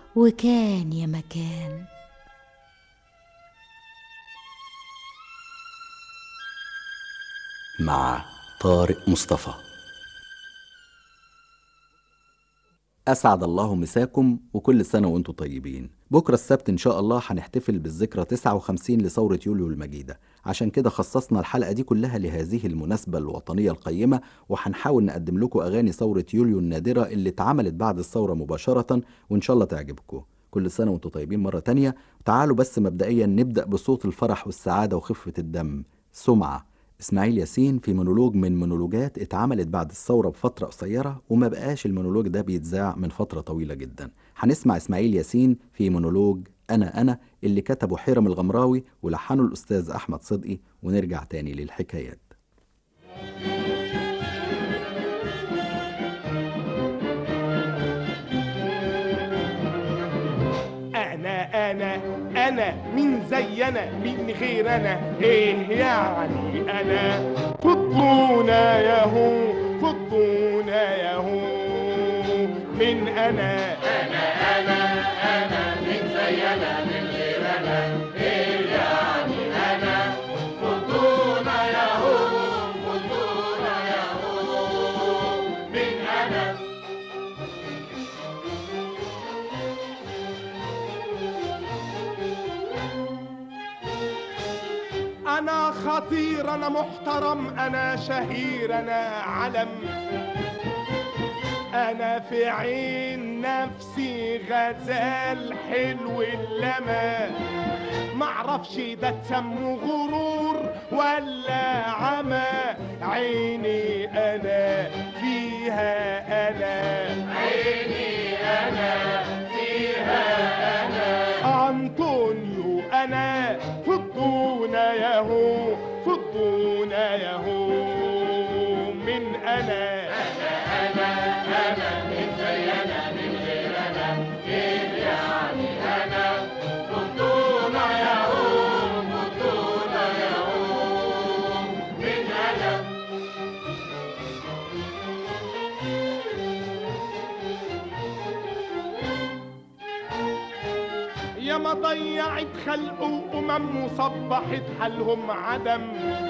وكان يا مكان مع طارق مصطفى أسعد الله مساكم وكل سنة وانتم طيبين بكرة السبت إن شاء الله هنحتفل بالذكرى 59 لثورة يوليو المجيدة عشان كده خصصنا الحلقة دي كلها لهذه المناسبة الوطنية القيمة وهنحاول نقدم لكم أغاني ثورة يوليو النادرة اللي اتعملت بعد الثورة مباشرة وإن شاء الله تعجبكم كل سنة وانتم طيبين مرة تانية تعالوا بس مبدئيا نبدأ بصوت الفرح والسعادة وخفة الدم سمعة اسماعيل ياسين في مونولوج من مونولوجات اتعملت بعد الثورة بفترة قصيرة وما بقاش المونولوج ده بيتذاع من فترة طويلة جدا هنسمع اسماعيل ياسين في مونولوج أنا أنا اللي كتبه حيرم الغمراوي ولحنه الأستاذ أحمد صدقي ونرجع تاني للحكايات انا انا انا مين زي انا مين غير انا ايه يعني انا فضونا ياهو فضونا ياهو من انا انا انا انا مين زي انا مين غير انا ايه يعني انا فضونا ياهو فضونا ياهو من انا أنا خطير أنا محترم أنا شهير أنا علم أنا في عين نفسي غزال حلو اللمى معرفش ده تسمو غرور ولا عمى عيني أنا فيها أنا عيني أنا فيها أنا أنطونيو أنا فضونا ياهو فضونا ياهو من أنا أنا أنا أنا من زي أنا من غير أنا كيف يعني أنا فضونا ياهو فضونا ياهو من أنا يا ما ضيعت خلق وأمم وصبحت حالهم عدم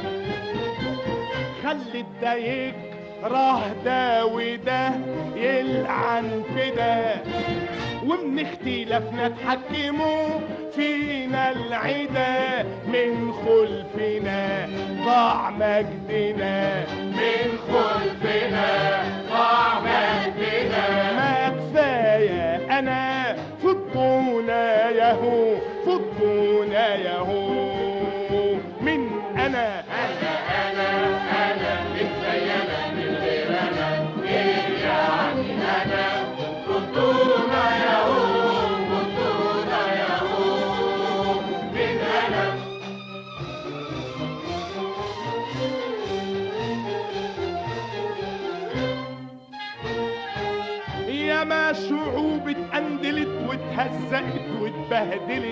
خلت ده يكره ده وده يلعن في ده ومن اختلافنا اتحكموا فينا العدا من خلفنا ضاع مجدنا من خلفنا ضاع مجدنا ما كفايه انا فضونا ياهو فضونا ياهو من انا انا انا انا من زي انا من غير انا ايه يعني انا فضونا ياهو فضونا ياهو من انا يا ما شعوب اتأندلت واتهزقت واتبهدلت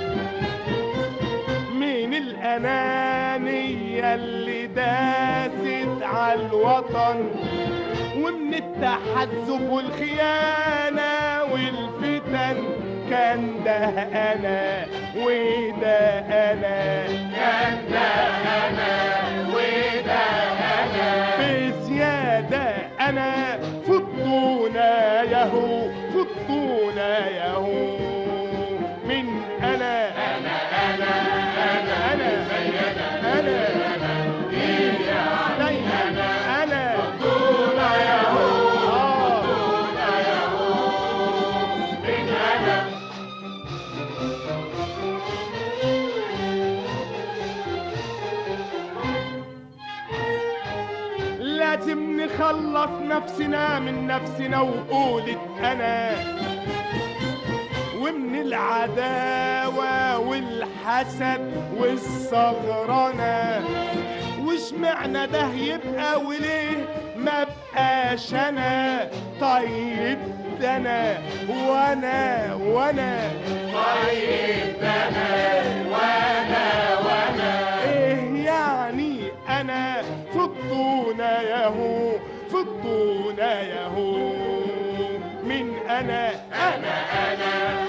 من الأنانية اللي داست على الوطن ومن التحزب والخيانة والفتن كان ده أنا وده أنا كان ده أنا وده أنا بزيادة أنا فضونا ياهو فضونا ياهو من أنا أنا أنا أنا أنا أنا أنا زي أنا أنا فضونا ياهو فضونا ياهو من أنا لازم نخلص نفسنا من نفسنا وقولة أنا ومن العداوة والحسد والصغرنة وش معنى ده يبقى وليه ما بقاش أنا طيب ده أنا وأنا وأنا طيب ده أنا وأنا وأنا إيه يعني أنا فضونا ياهو فضونا ياهو من أنا أنا أنا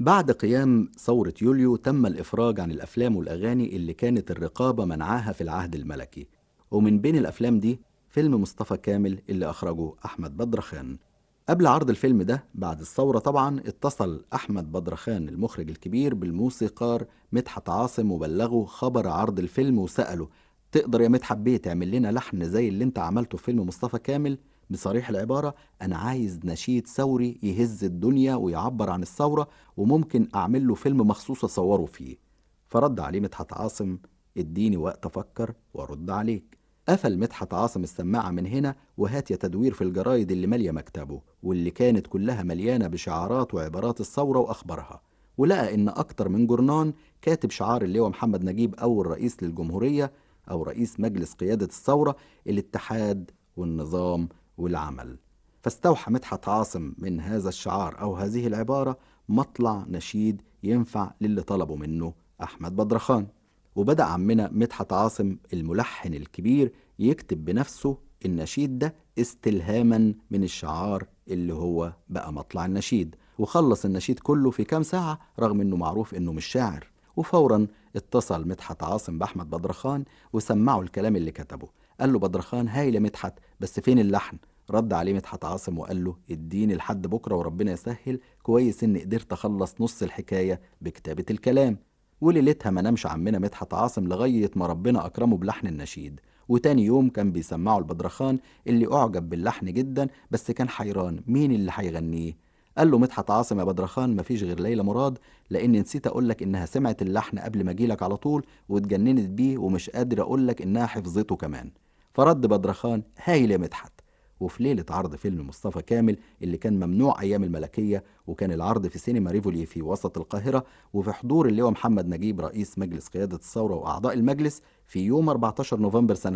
بعد قيام ثورة يوليو تم الإفراج عن الأفلام والأغاني اللي كانت الرقابة منعاها في العهد الملكي ومن بين الأفلام دي فيلم مصطفى كامل اللي أخرجه أحمد بدرخان قبل عرض الفيلم ده بعد الثورة طبعا اتصل أحمد بدرخان المخرج الكبير بالموسيقار مدحت عاصم وبلغه خبر عرض الفيلم وسأله تقدر يا مدحت بيه تعمل لنا لحن زي اللي انت عملته في فيلم مصطفى كامل بصريح العبارة أنا عايز نشيد ثوري يهز الدنيا ويعبر عن الثورة وممكن أعمل له فيلم مخصوص أصوره فيه فرد عليه مدحت عاصم اديني وقت أفكر وأرد عليك قفل مدحت عاصم السماعة من هنا وهات يا تدوير في الجرايد اللي مالية مكتبه واللي كانت كلها مليانة بشعارات وعبارات الثورة وأخبارها ولقى إن أكتر من جرنان كاتب شعار اللواء محمد نجيب أول رئيس للجمهورية أو رئيس مجلس قيادة الثورة الاتحاد والنظام والعمل فاستوحى مدحت عاصم من هذا الشعار أو هذه العبارة مطلع نشيد ينفع للي طلبوا منه أحمد بدرخان وبدأ عمنا مدحت عاصم الملحن الكبير يكتب بنفسه النشيد ده استلهاما من الشعار اللي هو بقى مطلع النشيد وخلص النشيد كله في كام ساعة رغم انه معروف انه مش شاعر وفورا اتصل مدحت عاصم بأحمد بدرخان وسمعه الكلام اللي كتبه قال له بدرخان هايل يا مدحت بس فين اللحن رد عليه مدحت عاصم وقال له اديني لحد بكره وربنا يسهل كويس اني قدرت اخلص نص الحكايه بكتابه الكلام وليلتها ما نامش عمنا مدحت عاصم لغايه ما ربنا اكرمه بلحن النشيد وتاني يوم كان بيسمعه البدرخان اللي اعجب باللحن جدا بس كان حيران مين اللي هيغنيه قال له مدحت عاصم يا بدرخان مفيش غير ليلى مراد لاني نسيت اقول لك انها سمعت اللحن قبل ما اجيلك على طول واتجننت بيه ومش قادر اقول لك انها حفظته كمان فرد بدرخان هايل يا مدحت وفي ليلة عرض فيلم مصطفى كامل اللي كان ممنوع أيام الملكية وكان العرض في سينما ريفولي في وسط القاهرة وفي حضور اللواء محمد نجيب رئيس مجلس قيادة الثورة وأعضاء المجلس في يوم 14 نوفمبر سنة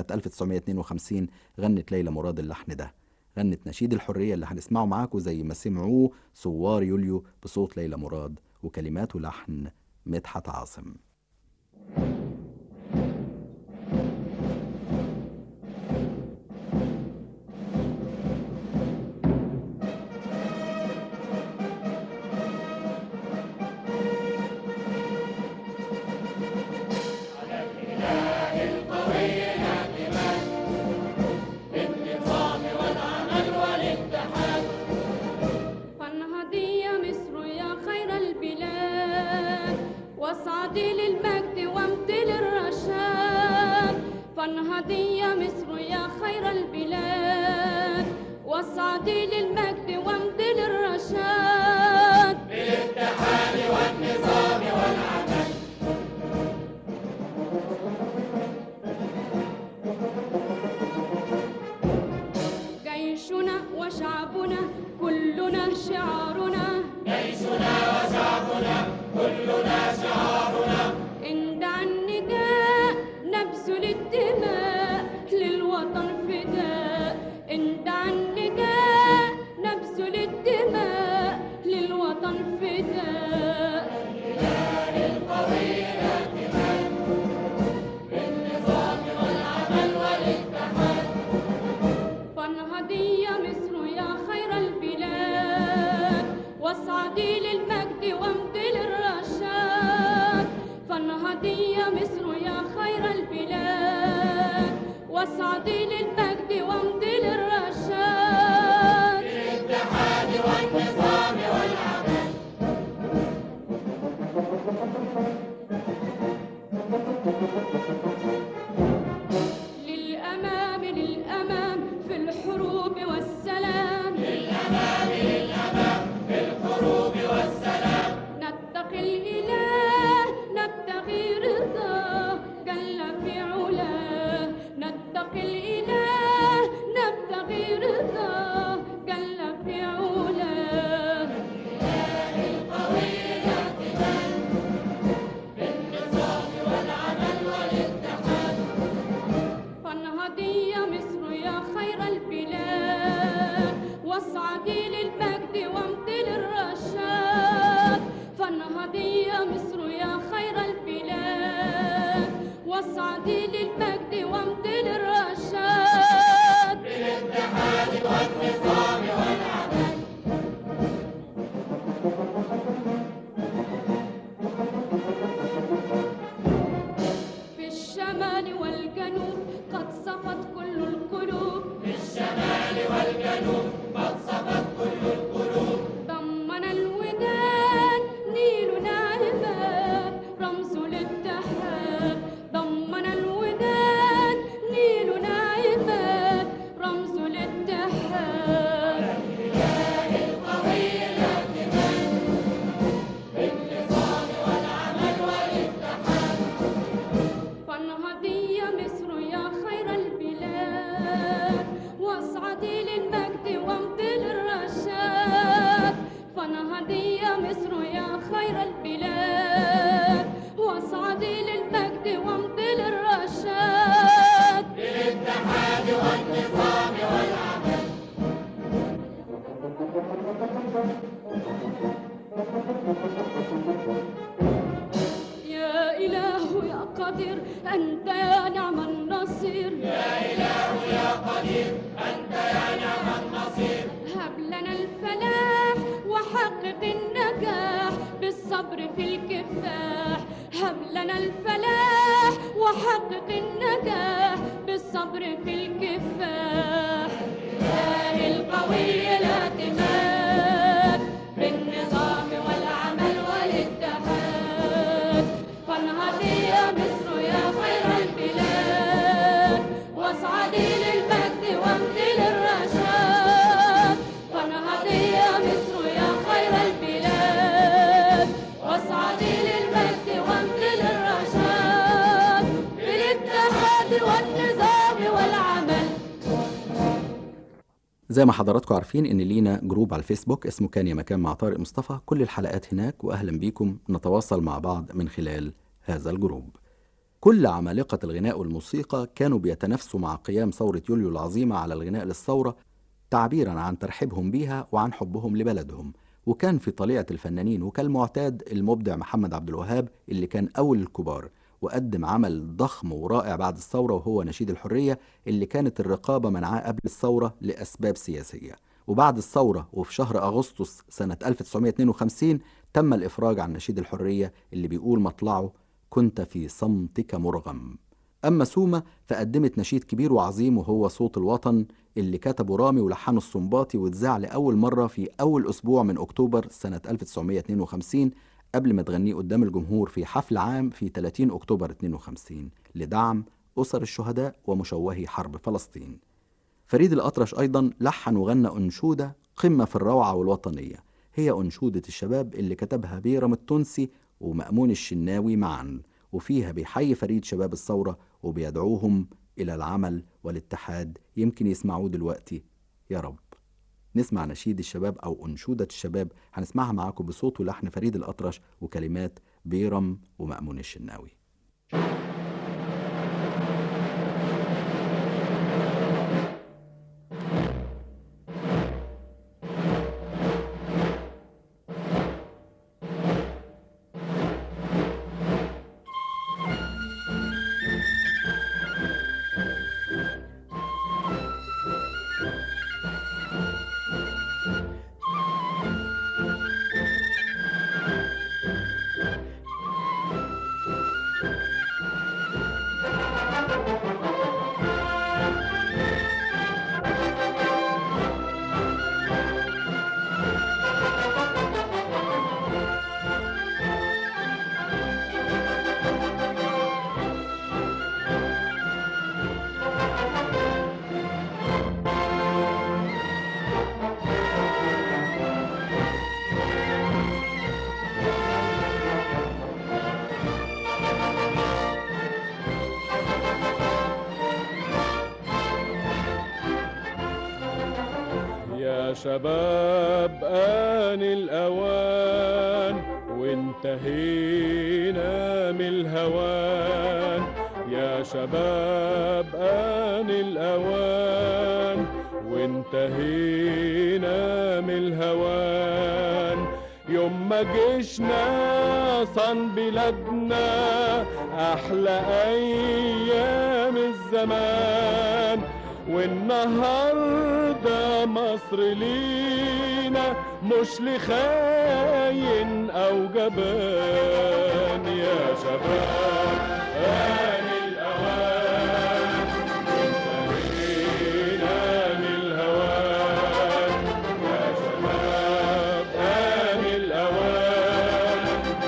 1952 غنت ليلى مراد اللحن ده غنت نشيد الحرية اللي هنسمعه معاكم زي ما سمعوه ثوار يوليو بصوت ليلى مراد وكلمات ولحن مدحت عاصم فانهضي يا مصر يا خير البلاد واصعدي للمجد وامضي للرشاد فانهضي يا مصر يا خير البلاد واصعدي للمجد وامضي للرشاد جيشنا وشعبنا كلنا شعارنا جيشنا وشعبنا كلنا شعارنا إن دعا النداء نبذل الدماء للوطن فداء إن دعا النداء نبذل الدماء للوطن فداء فانهضي يا مصر يا خير البلاد واصعدي للمجد وامضي للرشاد فانهضي يا مصر يا خير البلاد واصعدي للمجد وامضي للرشاد للأمام للأمام في الحروب والسلام للأمام للأمام في الحروب والسلام نتقي الإله نبتغي رضاه جل في علاه نتقي الإله نبتغي رضاه جل في علاه فانهضي يا مصر يا خير البلاد واصعدي للمجد وامضي للرشاد فانهضي يا مصر يا خير البلاد واصعدي للمجد وامضي للرشاد يا إله يا قدير أنت يا نعم النصير يا إله يا قدير أنت يا نعم النصير هب لنا الفلاح وحقق النجاح بالصبر في الكفاح هب لنا الفلاح وحقق النجاح بالصبر في الكفاح الله القوي الاعتماد بالنظام والعمل والاتحاد فانهض يا مصر يا خير البلاد واصعدي للمجد وامضي للرشاد فانهض يا مصر يا خير البلاد واصعدي للمجد وامضي للرشاد بالاتحاد والنظام والعمل زي ما حضراتكم عارفين ان لينا جروب على الفيسبوك اسمه كان يا مكان مع طارق مصطفى كل الحلقات هناك واهلا بيكم نتواصل مع بعض من خلال هذا الجروب كل عمالقة الغناء والموسيقى كانوا بيتنافسوا مع قيام ثورة يوليو العظيمة على الغناء للثورة تعبيرا عن ترحيبهم بيها وعن حبهم لبلدهم وكان في طليعة الفنانين وكالمعتاد المبدع محمد عبد الوهاب اللي كان أول الكبار وقدم عمل ضخم ورائع بعد الثورة وهو نشيد الحرية اللي كانت الرقابة منعاه قبل الثورة لأسباب سياسية وبعد الثورة وفي شهر أغسطس سنة 1952 تم الإفراج عن نشيد الحرية اللي بيقول مطلعه كنت في صمتك مرغم أما سومة فقدمت نشيد كبير وعظيم وهو صوت الوطن اللي كتبه رامي ولحنه السنباطي واتذاع لأول مرة في أول أسبوع من أكتوبر سنة 1952 قبل ما تغنيه قدام الجمهور في حفل عام في 30 أكتوبر 52 لدعم أسر الشهداء ومشوهي حرب فلسطين فريد الأطرش أيضا لحن وغنى أنشودة قمة في الروعة والوطنية هي أنشودة الشباب اللي كتبها بيرم التونسي ومأمون الشناوي معا وفيها بيحيي فريد شباب الثورة وبيدعوهم إلى العمل والاتحاد يمكن يسمعوه دلوقتي يا رب نسمع نشيد الشباب أو أنشودة الشباب هنسمعها معاكم بصوت ولحن فريد الأطرش وكلمات بيرم ومأمون الشناوي يا شباب آن الأوان وانتهينا من الهوان يا شباب آن الأوان وانتهينا من الهوان يوم ما جيشنا صن بلادنا أحلى أيام الزمان والنهارده مصر لينا مش لخاين او جبان يا شباب آن الأوان وانتهينا من الهوان يا شباب آن الأوان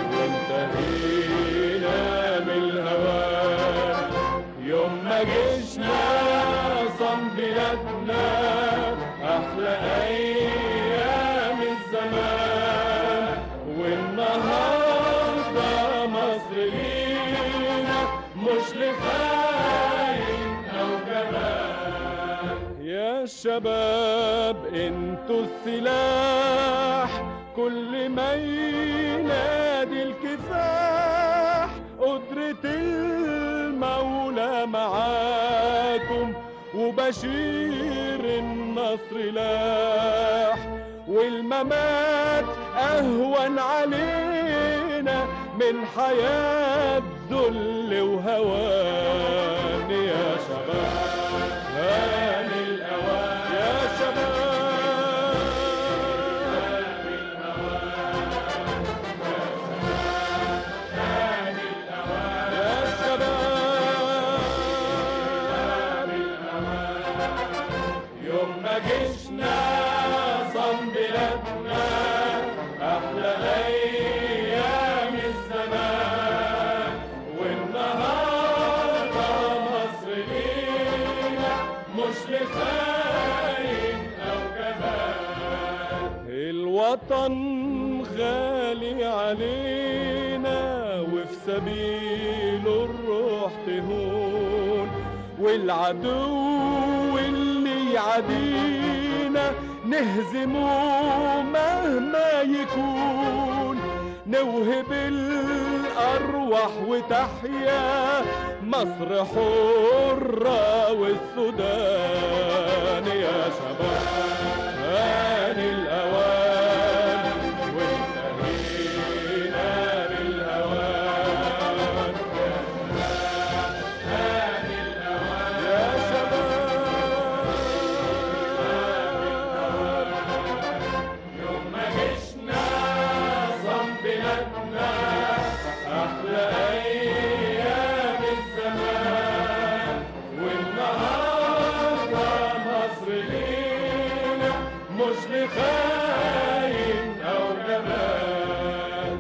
وانتهينا من الهوان يوم ما جيشنا صن بلادنا أحلى أيام الزمان والنهاردة مصر لينا مش لخاين أو جبان يا شباب انتوا السلاح كل ما ينادي الكفاح قدرة المولى معاكم وبشير النصر لاح والممات أهون علينا من حياة ذل وهوان يا شباب هان الأوان يا شباب يا شباب يوم ما جيشنا صن بلادنا احلى ايام الزمان والنهارده مصر لينا مش لخاين او كمان الوطن غالي علينا وفي سبيله الروح تهون والعدو اللي يعادينا نهزمه مهما يكون نوهب الأرواح وتحيا مصر حرة والسودان يا شباب هان الأوان وانتهينا بالهوان يا شباب يوم ما جيشنا صن بلادنا أحلى أيام الزمان والنهارده مصر لينا مش لخاين أو جبان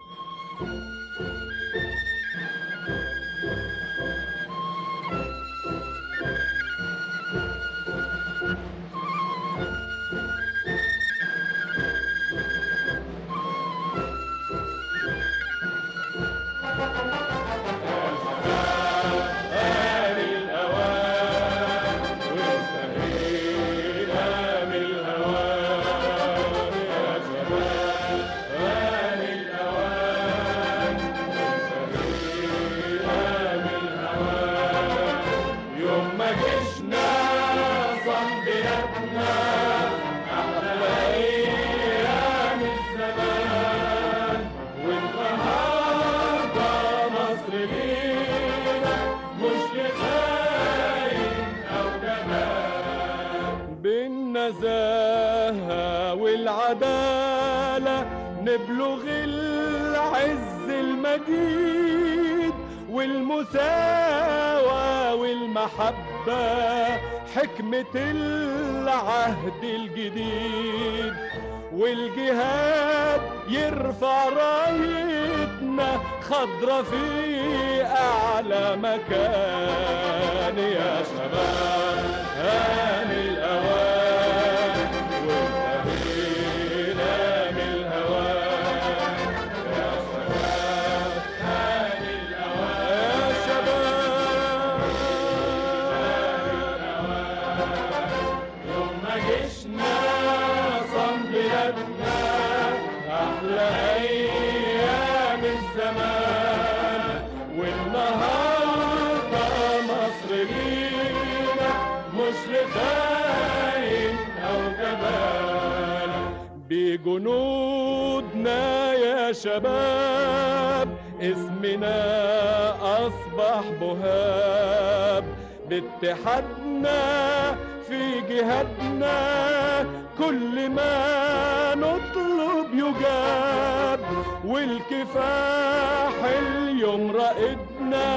آل الأوان وانتهينا من الهوان يا شباب آل الأوان وانتهينا من الهوان يوم ما جيشنا صن بلادنا أحلى أيام الزمان والنهارده مصر لينا مش لخاين أو جبان بالنزاهة والعدالة نبلغ العز المجيد والمساواة والمحبة حكمة العهد الجديد والجهاد يرفع رايتنا خضرة في أعلى مكان يا شباب هان الأوان وانتهينا من الهوان يا شباب هان الأوان يا شباب يوم ما جيشنا صن بلادنا أحلى أيام الزمان والنهارده مصر لينا مش لخاين أو جبان بجنودنا يا شباب اسمنا أصبح بهاب باتحادنا في جهادنا كل ما نطلب يجاب والكفاح اليوم رائدنا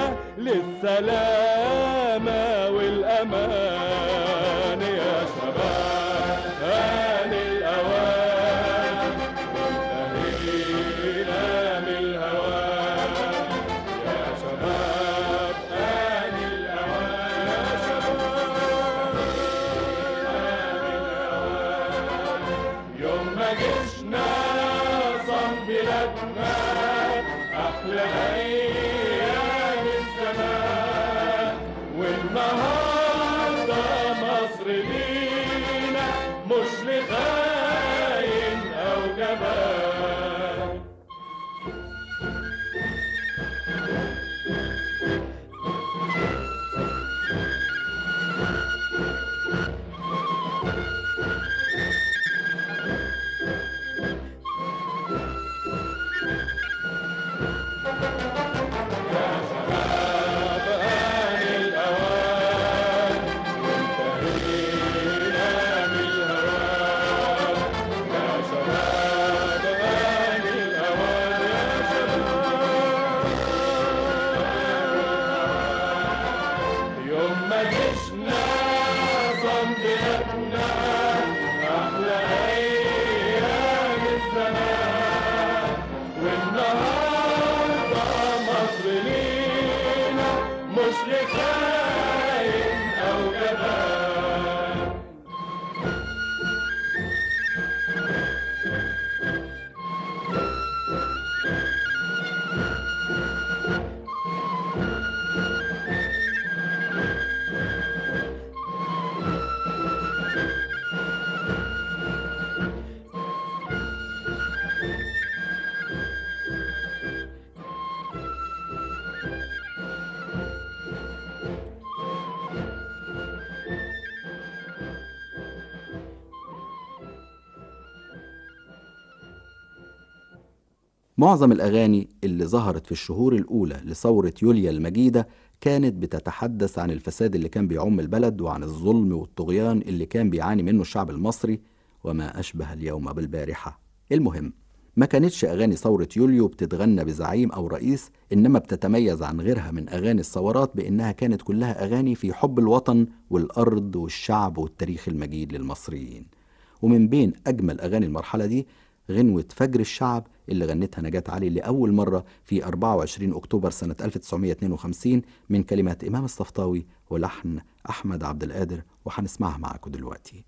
للسلامة والأمان يا شباب آن الأوان وانتهينا من الهوان يا شباب آن الأوان يا شباب آن الأوان يوم ما جيشنا صن بلادنا أحلى أيام الزمان والنهارده مصر معظم الأغاني اللي ظهرت في الشهور الأولى لثورة يوليا المجيدة كانت بتتحدث عن الفساد اللي كان بيعم البلد وعن الظلم والطغيان اللي كان بيعاني منه الشعب المصري وما أشبه اليوم بالبارحة المهم ما كانتش أغاني ثورة يوليو بتتغنى بزعيم أو رئيس إنما بتتميز عن غيرها من أغاني الثورات بإنها كانت كلها أغاني في حب الوطن والأرض والشعب والتاريخ المجيد للمصريين ومن بين أجمل أغاني المرحلة دي غنوة فجر الشعب اللي غنتها نجاة علي لأول مرة في 24 أكتوبر سنة 1952 من كلمات إمام الصفطاوي ولحن أحمد عبد القادر وهنسمعها معاكم دلوقتي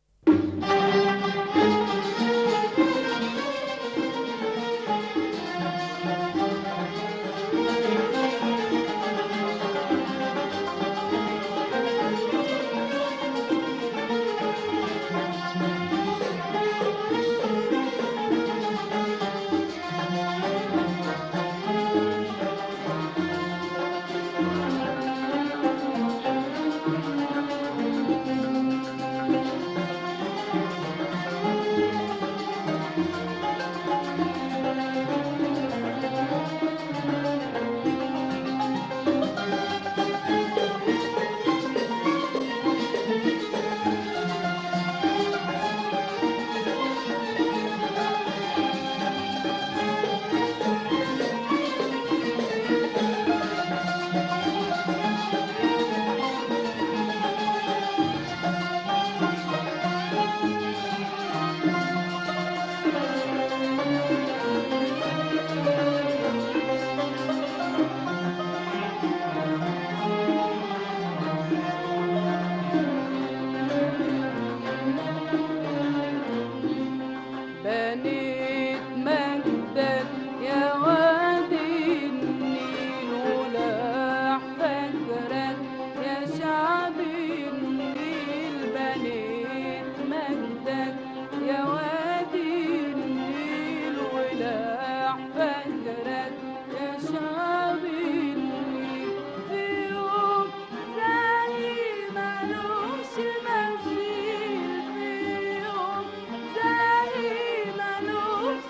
بنيت مجدك يا وادي النيل ولاح فجرك يا شعب النيل بنيت مجدك يا وادي النيل ولاح فجرك يا شعب النيل في يوم زي ملوش مثيل في يوم زي ملوش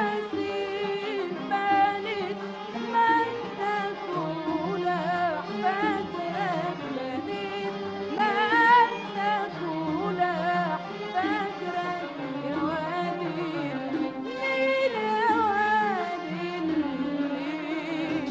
مثيل بنت مجدك ولاح فجرك بنت مجدك ولاح فجرك يا وادي النيل يا وادي النيل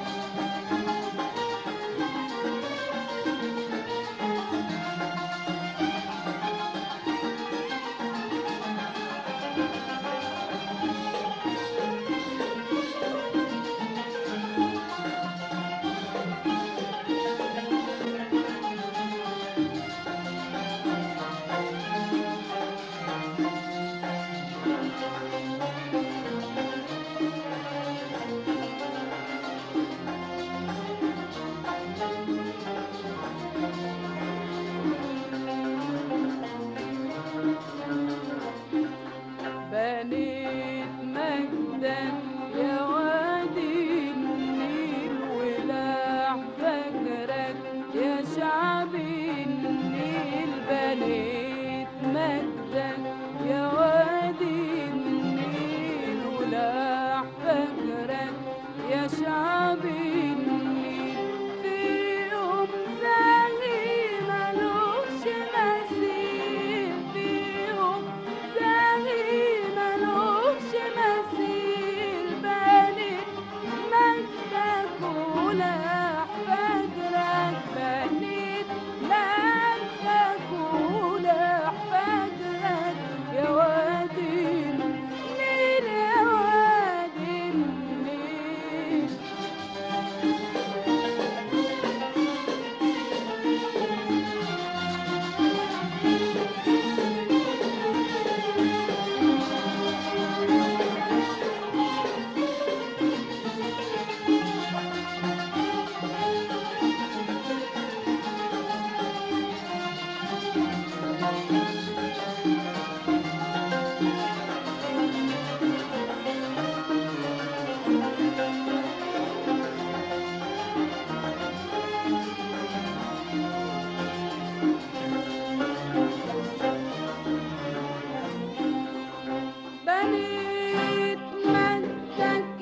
بنيت مجدك يا وادي النيل ولاح فجرك يا شعب النيل بنيت مجدك يا وادي النيل ولاح فجرك يا شعب النيل في يوم زي ملوش مثيل في يوم زي ملوش مثيل بنيت مجدك ولاح فجرك بنيت مجدك ولاح فجرك يا وادي النيل يا وادي النيل بنيت مجدك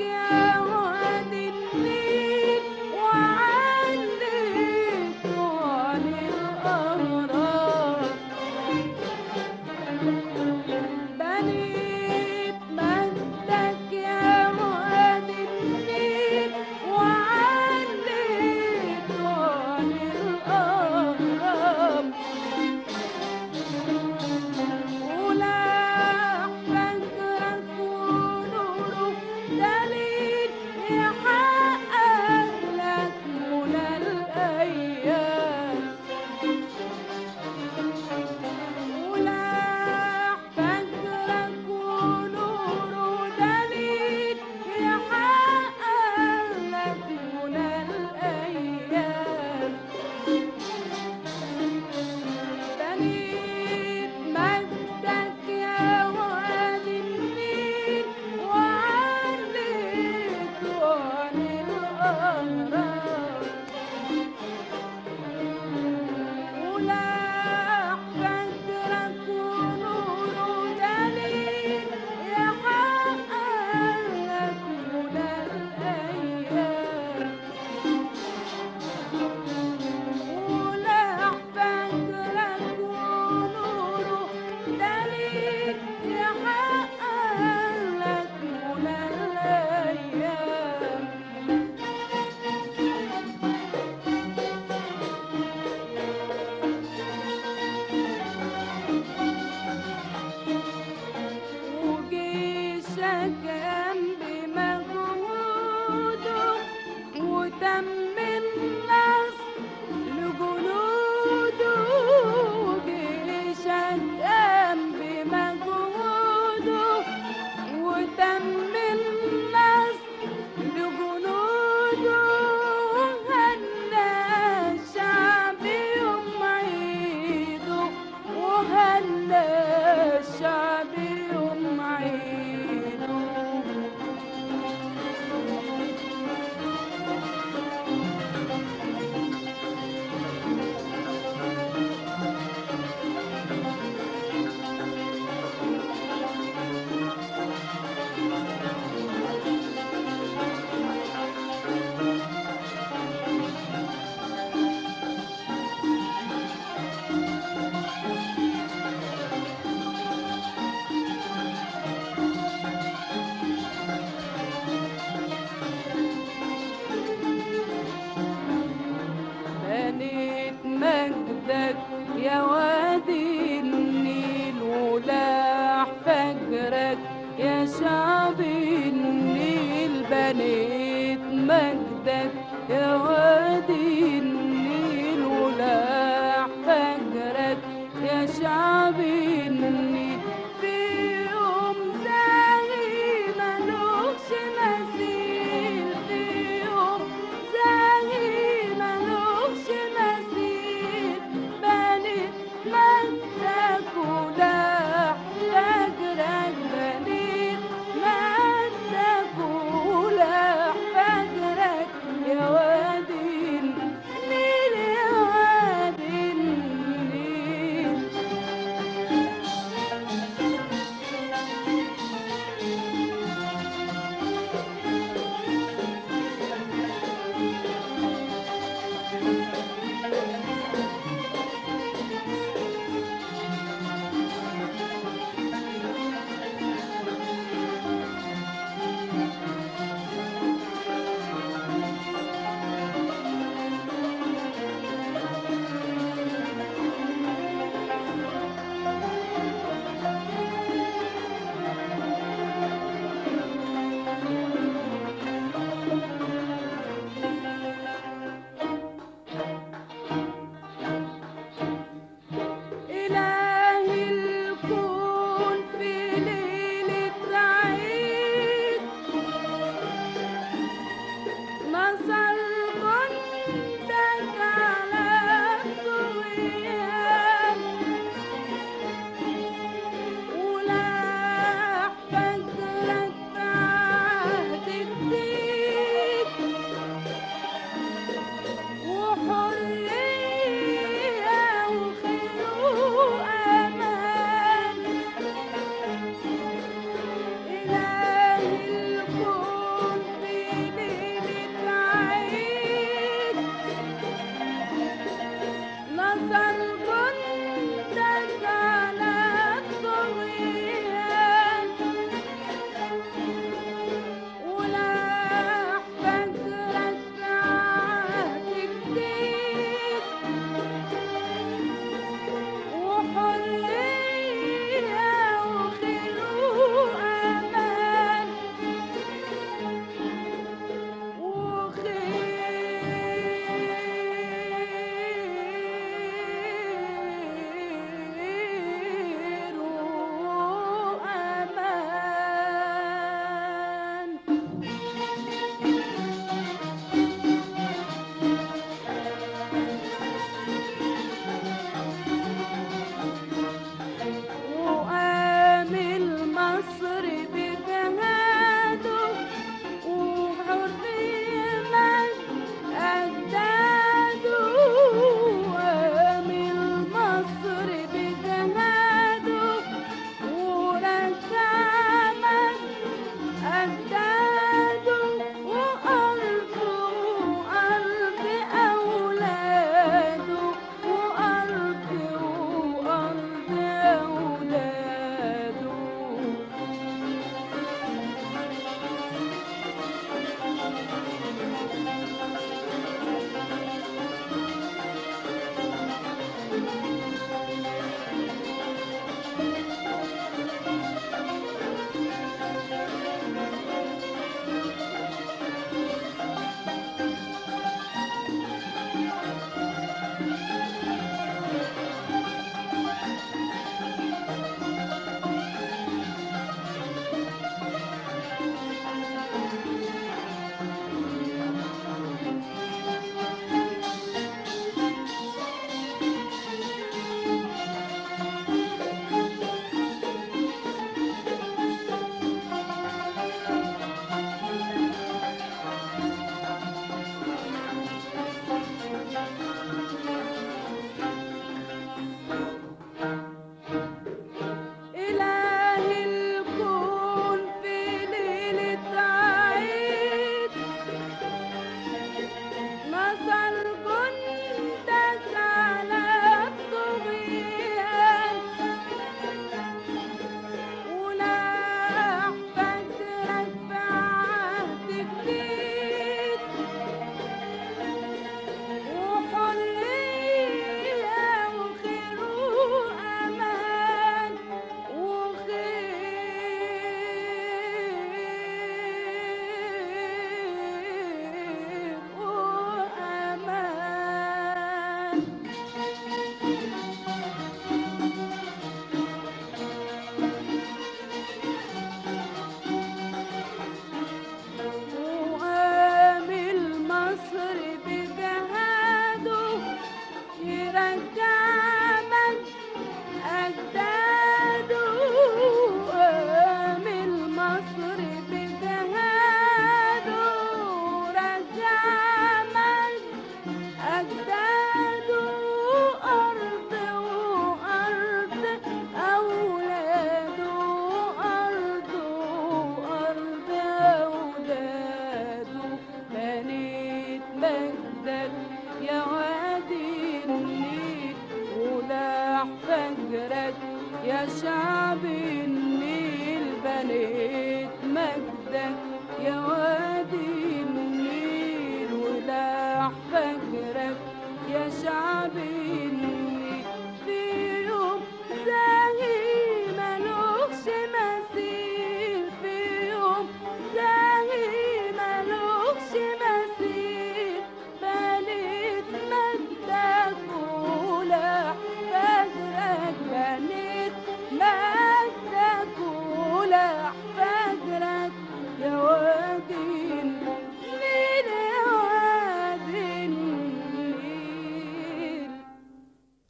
ودم الناس لجنوده جيشك قام بمجهوده ودم الناس لجنوده وهنى الشعب يوم عيده وهنى الشعب يوم عيده بنيت مجدك يا وادي النيل ولاح فجرك يا شعب النيل بنيت مجدك يا وادي النيل ولاح فجرك يا شعب النيل في يوم زاهي ملوكش مثيل في يوم زاهي ملوكش مثيل بنيت مجدك ولاح فجرك بنيت مجدك ولاح فجرك يا وادي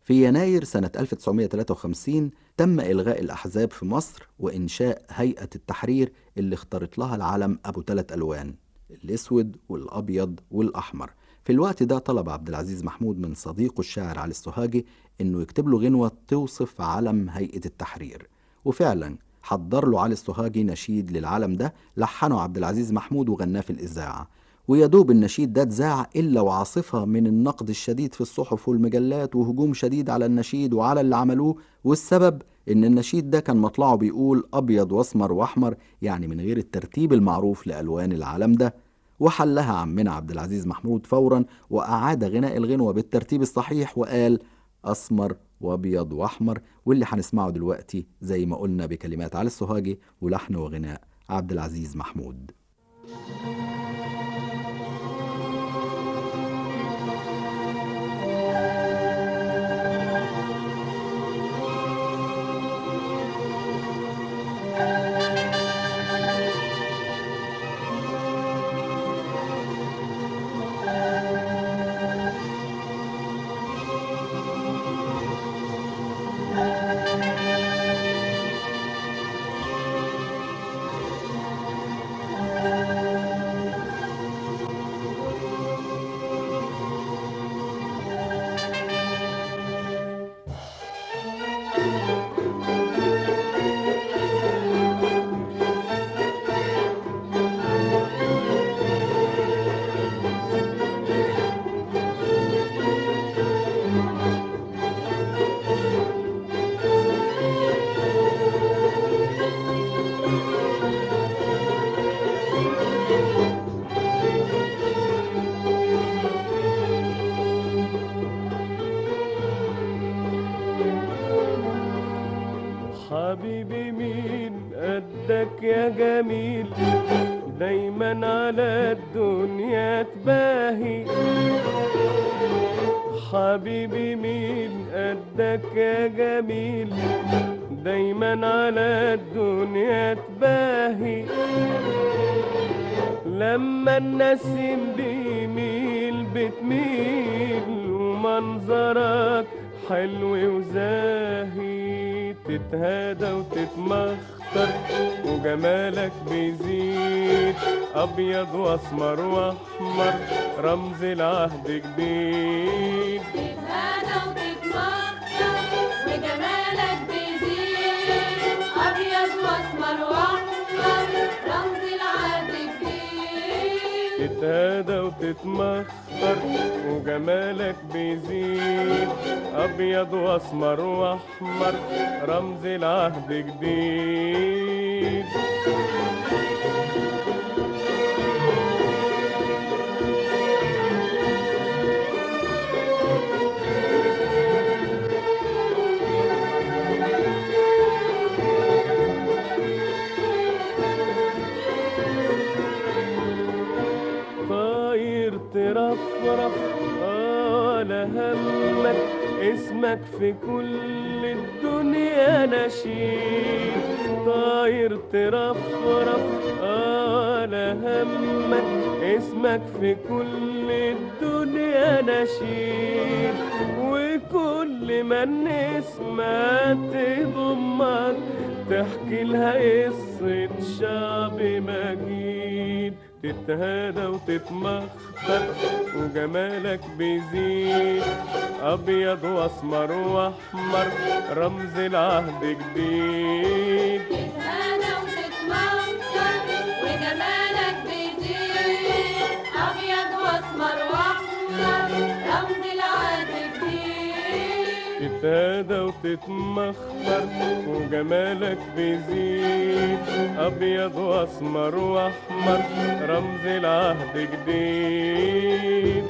في يناير سنة 1953 تم إلغاء الأحزاب في مصر وإنشاء هيئة التحرير اللي اختارت لها العلم أبو ثلاث ألوان الأسود والأبيض والأحمر في الوقت ده طلب عبد العزيز محمود من صديقه الشاعر علي السوهاجي إنه يكتب له غنوة توصف علم هيئة التحرير وفعلا حضر له علي السوهاجي نشيد للعلم ده لحنه عبد العزيز محمود وغناه في الإذاعة ويا دوب النشيد ده اتذاع إلا وعاصفة من النقد الشديد في الصحف والمجلات وهجوم شديد على النشيد وعلى اللي عملوه والسبب إن النشيد ده كان مطلعه بيقول أبيض وأسمر وأحمر يعني من غير الترتيب المعروف لألوان العلم ده وحلها عمنا عبد العزيز محمود فورا وأعاد غناء الغنوة بالترتيب الصحيح وقال أسمر وأبيض وأحمر واللي هنسمعه دلوقتي زي ما قلنا بكلمات علي السوهاجي ولحن وغناء عبد العزيز محمود حبيبي مين قدك يا جميل دايما على الدنيا تباهي حبيبي مين قدك يا جميل دايما على الدنيا تباهي لما النسيم بيميل بتميل ومنظرك حلو وزاهي تتهادى وتتمخطر وجمالك بيزيد ابيض واسمر واحمر رمز العهد جديد تتهادى وتتمخطر وجمالك بيزيد أبيض وأسمر وأحمر رمز العهد الجديد تتهادى وتتمخطر وجمالك بيزيد ابيض واسمر واحمر رمز العهد جديد طاير ترفرف آه ولا همك اسمك في كل الدنيا نشيد طاير ترفرف آه ولا همك اسمك في كل الدنيا نشيد وكل ما النسمة تضمك تحكي لها قصة شعب مجيد تتهادى وتتمخطر وجمالك بيزيد ابيض واسمر واحمر رمز العهد جديد تتهادى وتتمخطر وجمالك بيزيد أبيض وأسمر وأحمر رمز العهد الجديد تتهادى وتتمخطر وجمالك بيزيد ابيض واسمر واحمر رمز العهد جديد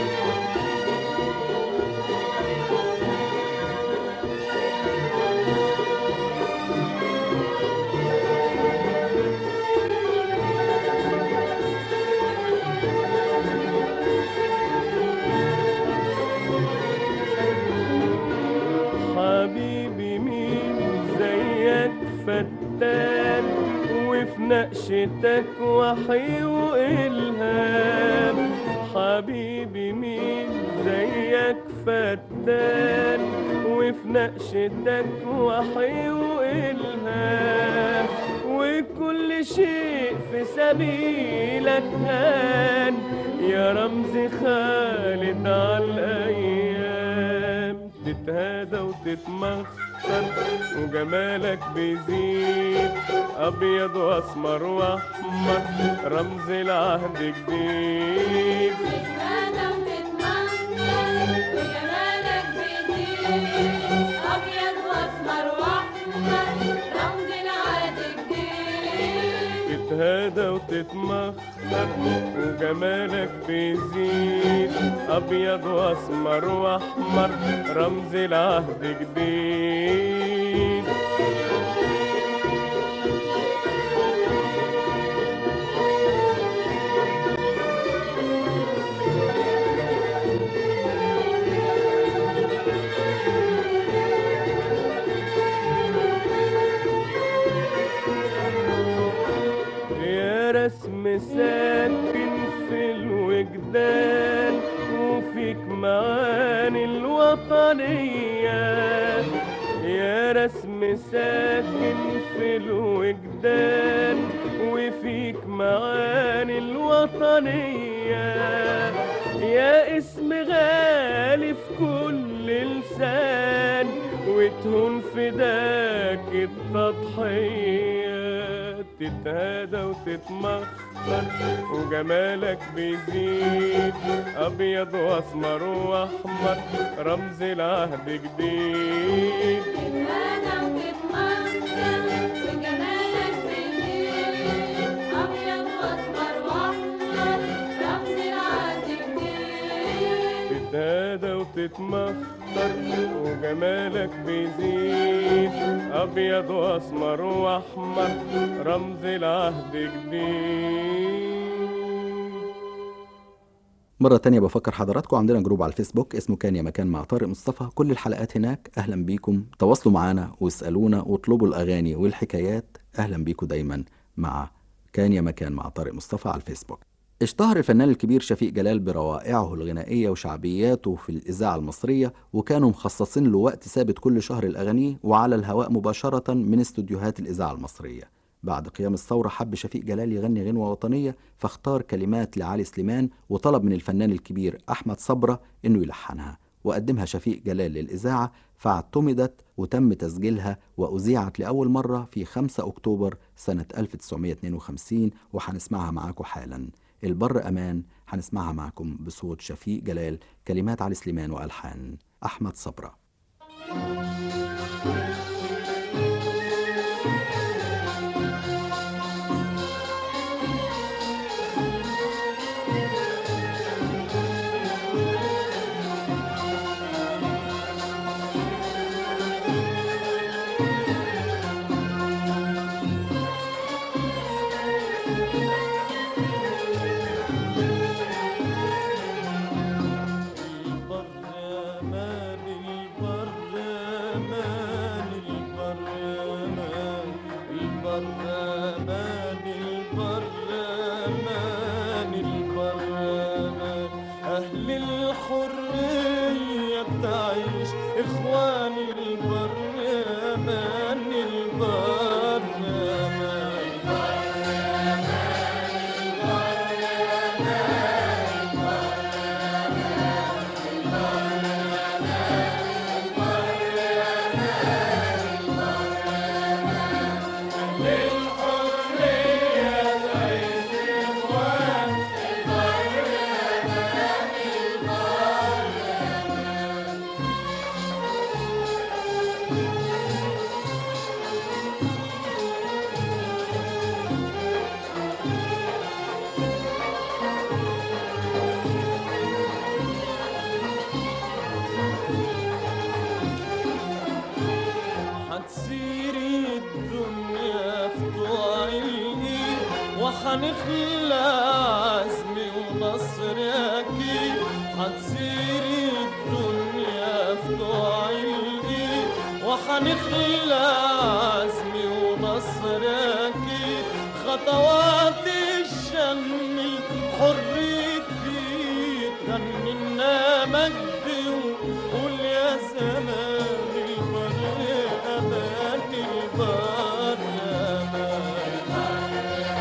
حبيبي مين زيك فتان وفي نقشتك وحي وإلهام حبيبي مين زيك فتان وفي نقشتك وحي وإلهام وكل شيء في سبيلك هان يا رمز خالد على الأيام تتهادى وتتمخر وجمالك بيزيد أبيض وأسمر وأحمر رمز العهد جديد تتهادى وتتمنظر وجمالك بيزيد أبيض وأسمر وأحمر رمز العهد الجديد تتهادى وتتمخر وجمالك بيزيد أبيض وأسمر وأحمر رمز العهد جديد يا رسم ساكن في الوجدان وفيك معاني الوطنية يا رسم ساكن في الوجدان وفيك معاني الوطنية يا اسم غالي في كل لسان وتهون فداك التضحية تتهادى وتتمخر وجمالك بيزيد أبيض وأسمر وأحمر رمز العهد جديد تتهادى وتتمنظر وجمالك بيزيد أبيض وأسمر وأحمر رمز العهد الجديد تتهادى وتتمخر وجمالك بيزيد أبيض وأسمر وأحمر رمز العهد جديد مرة تانية بفكر حضراتكم عندنا جروب على الفيسبوك اسمه كان يا مكان مع طارق مصطفى كل الحلقات هناك أهلا بيكم تواصلوا معانا واسألونا واطلبوا الأغاني والحكايات أهلا بيكم دايما مع كان يا مكان مع طارق مصطفى على الفيسبوك اشتهر الفنان الكبير شفيق جلال بروائعه الغنائية وشعبياته في الإذاعة المصرية وكانوا مخصصين له وقت ثابت كل شهر الأغانيه وعلى الهواء مباشرة من استوديوهات الإذاعة المصرية بعد قيام الثورة حب شفيق جلال يغني غنوة وطنية فاختار كلمات لعلي سليمان وطلب من الفنان الكبير أحمد صبرة إنه يلحنها وقدمها شفيق جلال للإذاعة فاعتمدت وتم تسجيلها وأذيعت لأول مرة في 5 أكتوبر سنة 1952 وهنسمعها معاكم حالا البر أمان هنسمعها معكم بصوت شفيق جلال كلمات علي سليمان وألحان أحمد صبرة البرلمان البرلمان البرلمان البرلمان البرلمان البرلمان أهل الحرية تعيش إخوان البرلمان البرلمان هتسيري الدنيا في طوع الايد وحنخلع عزمي ونصر اكيد هتسيري الدنيا في طوع الايد وحنخلع عزمي ونصر اكيد خطوات الشم الحر تفيد مجدي وقول يا زمان البر يا امان البر يا امان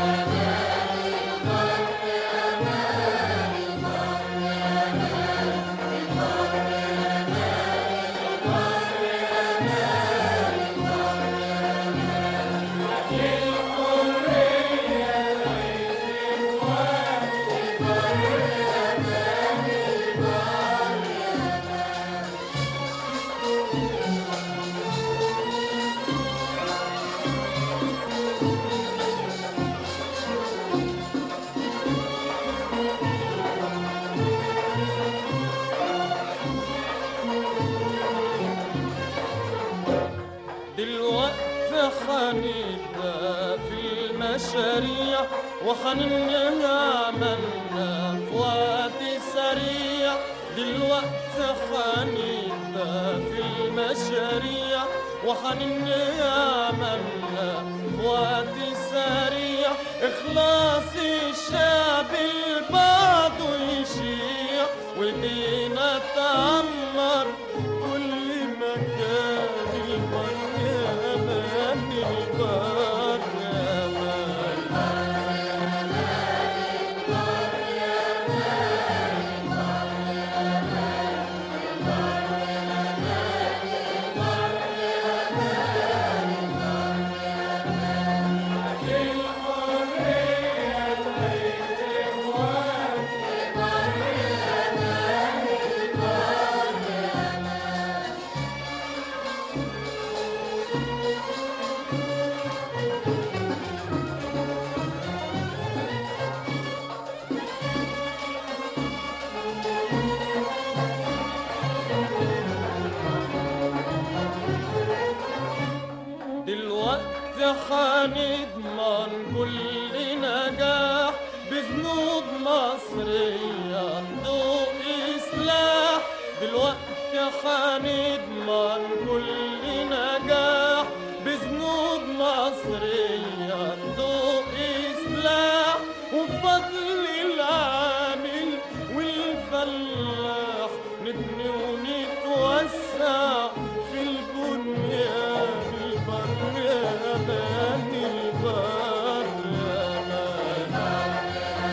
دلوقتي حنبقى في المشاريع وحننعملنا في وقت سريع دلوقتي حنبقى في المشاريع وحننعملنا في وقت سريع إخلاص الشعب البعض يشيع ودينا تعمر كل مكان البر يا مان البر يا مان دلوقتي حنضمن كل نجاح بذنوب مصرية ضوء سلاح دلوقتي حنضمن كل نجاح بذنوب مصرية ضوء سلاح وبفضل العامل والفلاح نبني ونتوسع في البنيان البر يا مان البر يا مان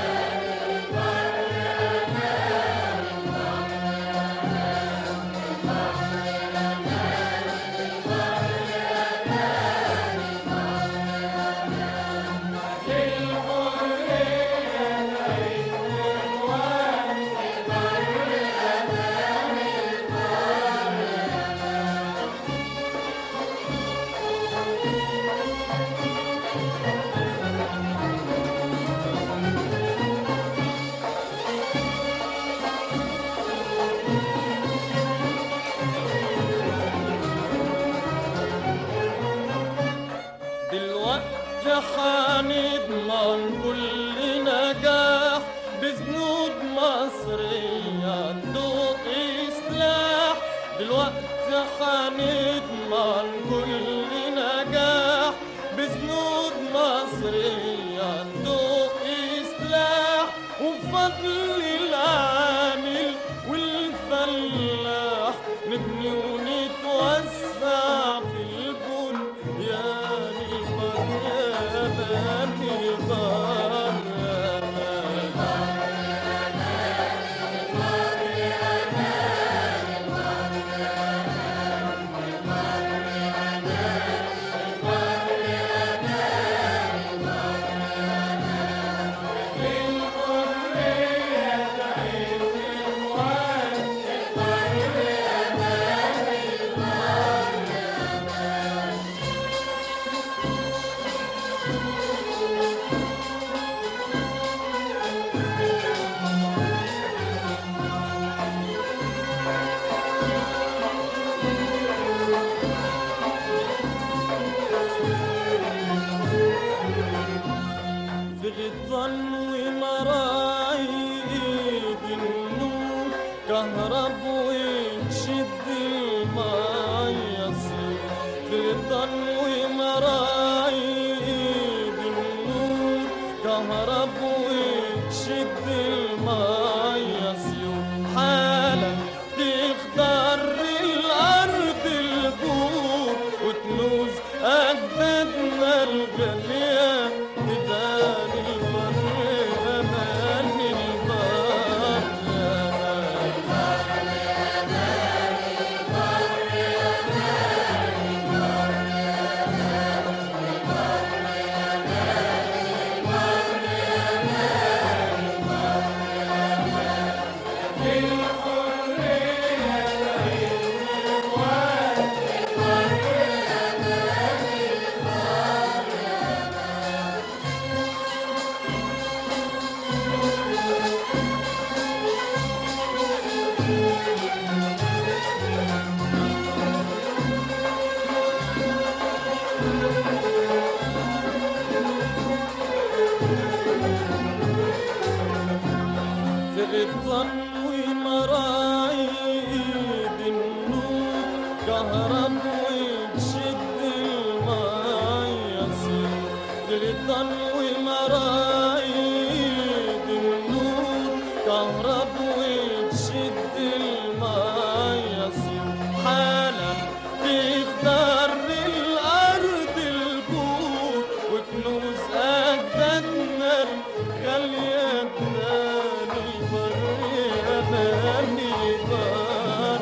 دلوقتي حنضمن كل نجاح بذنوب مصرية ضوء سلاح دلوقتي حنضمن كل نجاح بذنوب مصرية ضوء سلاح وبفضل العامل والفلاح نبني ونتوسع في البنيان البر يا مان البر يا مان في غضن ومراعي النور كهرب وشد المية سير في غضن ومراعي النور كهرب وشد المية سير غطان ومرايد النور كهرب وتشد المية سير غطان ومرايد النور كهرب وتشد المية سير حالا تخضر الأرض الكون وكنوز أجدادنا خلي أجدادي بر يا بني بر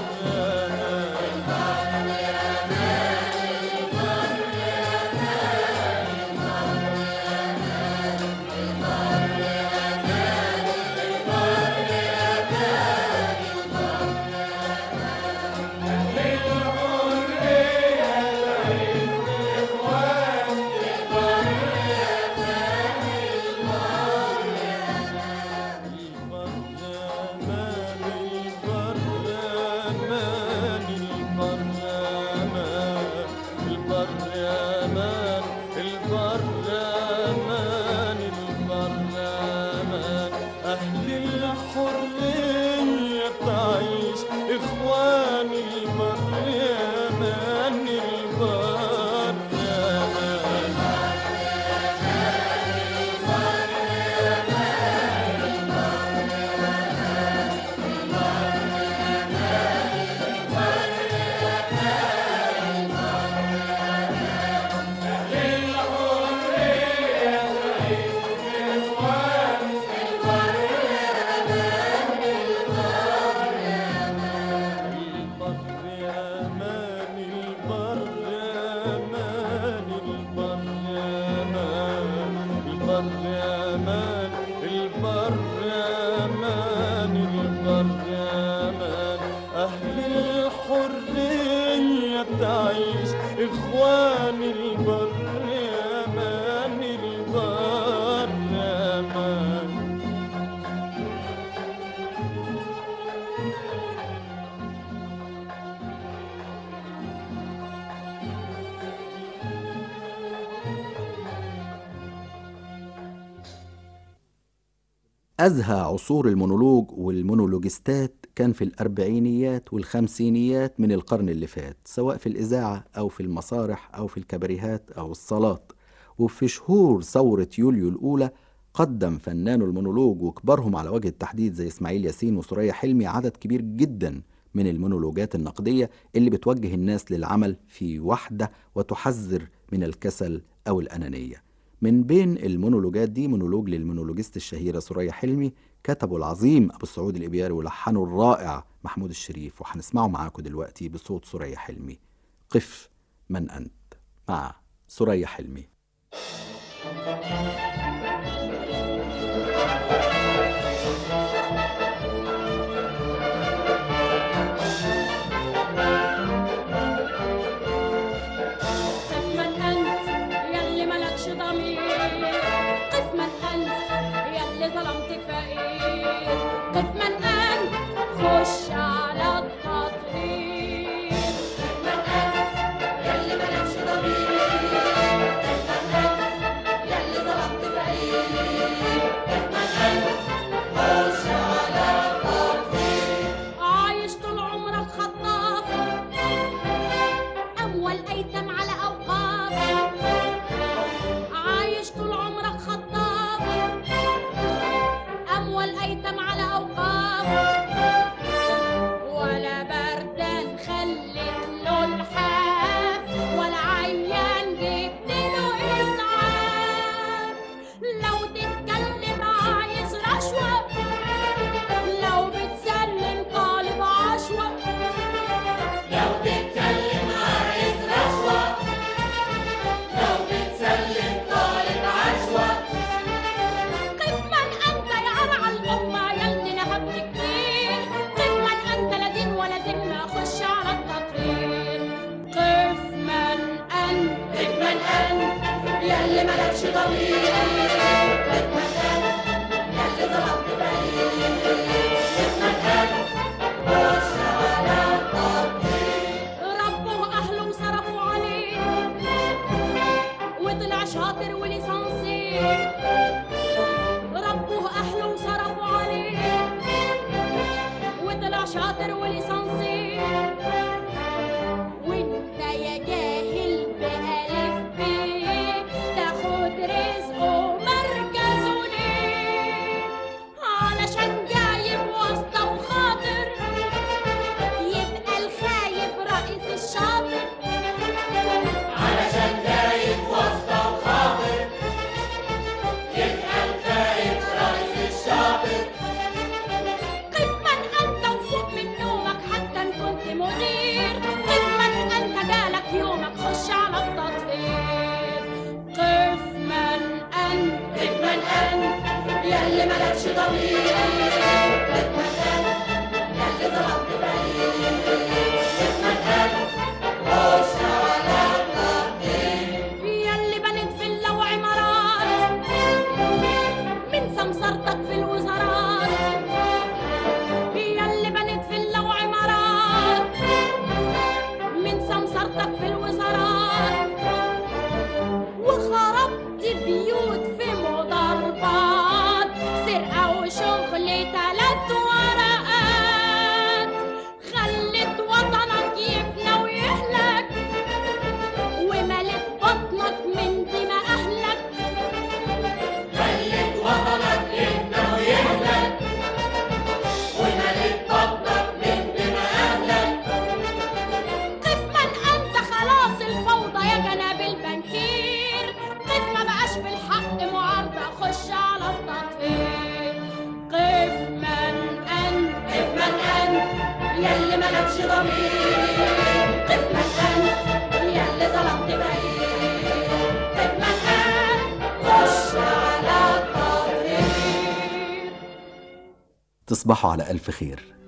إخواني البرلمان البرلمان البر يا مان البر يا مان البر يا مان البر يا مان البر يا مان البر يا مان أهل الحرية تعيش إخواني البر يا مان البر يا مان أزهى عصور المونولوج والمونولوجستات كان في الأربعينيات والخمسينيات من القرن اللي فات سواء في الإذاعة أو في المسارح أو في الكباريهات أو الصالات وفي شهور ثورة يوليو الأولى قدم فنان المونولوج وكبارهم على وجه التحديد زي إسماعيل ياسين وسوريا حلمي عدد كبير جدا من المونولوجات النقدية اللي بتوجه الناس للعمل في وحدة وتحذر من الكسل أو الأنانية من بين المونولوجات دي مونولوج للمونولوجيست الشهيرة سوريا حلمي كتبه العظيم أبو السعود الإبياري ولحنه الرائع محمود الشريف وهنسمعه معاكم دلوقتي بصوت سوريا حلمي قف من أنت مع سوريا حلمي قف من أنت يلي ملكش ضمير قف من أنت يلي ظلمت فقير قف من أنت خش على التطهير قف من أنت يلي ملكش ضمير قف من أنت يلي ظلمت فقير قف من أنت خش على التطهير عايش طول عمرك خطاف أول أيتم على أوقاف عايش طول عمرك خطاف أول أيتم على أوقاف ولا بردان خلت له الحاف ولا عيان جبت له إسعاف لو تتكلم عايز رشوة لو بتسلم طالب عشوة لو تتكلم عايز رشوة لو بتسلم طالب عشوة قف من أنت يا أرعى الأمة يلي نهبت كتير قف من أنت لا دين ولا ذمة خش على التطهير قف من أنت قف من أنت يلي ملكش ضمير قف من أنت يلي ظلمت بعيد قف من أنت خش على التطهير ربه أهله وصرفوا عليه وطلع شاطر وليسانسي ربه أهله وصرفوا عليه ياللي بنت في اللو عمارات من سمسرتك في الوزارات ياللي بنت في اللو عمارات من سمسرتك في الوزارات وخربت بيوت في مضاربات سرقة وشغل تلات ورقات خلت وطنك يفنى ويهلك وملت بطنك من دماء أهلك خلت وطنك يفنى ويهلك وملت بطنك من دماء أهلك قف من أنت خلاص الفوضى يا جناب البنكير قف ما بقاش في الحق معارضة خش على التطهير قف من أنت قف من أنت يلي ملكش ضمير قف من أنت يلي ظلمت بعيد قف من أنت خش على التطهير تصبحوا على ألف خير